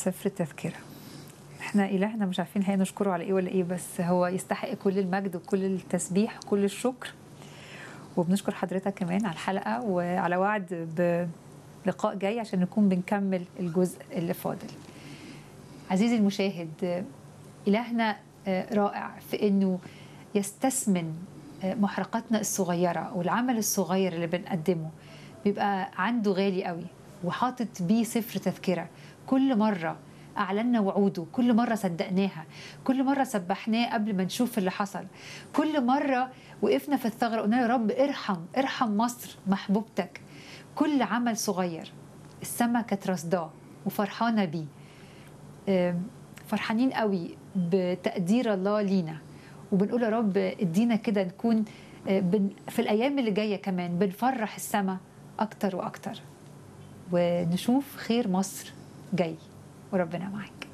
سفر التذكرة احنا إلهنا مش عارفين هي نشكره على ايه ولا ايه بس هو يستحق كل المجد وكل التسبيح وكل الشكر وبنشكر حضرتك كمان على الحلقة وعلى وعد بلقاء جاي عشان نكون بنكمل الجزء اللي فاضل عزيزي المشاهد إلهنا رائع في أنه يستثمن محرقاتنا الصغيرة والعمل الصغير اللي بنقدمه بيبقى عنده غالي قوي وحاطط بيه سفر تذكرة كل مرة أعلنا وعوده كل مرة صدقناها كل مرة سبحناه قبل ما نشوف اللي حصل كل مرة وقفنا في الثغرة قلنا يا رب ارحم ارحم مصر محبوبتك كل عمل صغير السما كانت رصداه وفرحانة بيه فرحانين قوي بتقدير الله لينا وبنقول يا رب ادينا كده نكون في الايام اللي جايه كمان بنفرح السما اكتر واكتر ونشوف خير مصر جاي وربنا معاك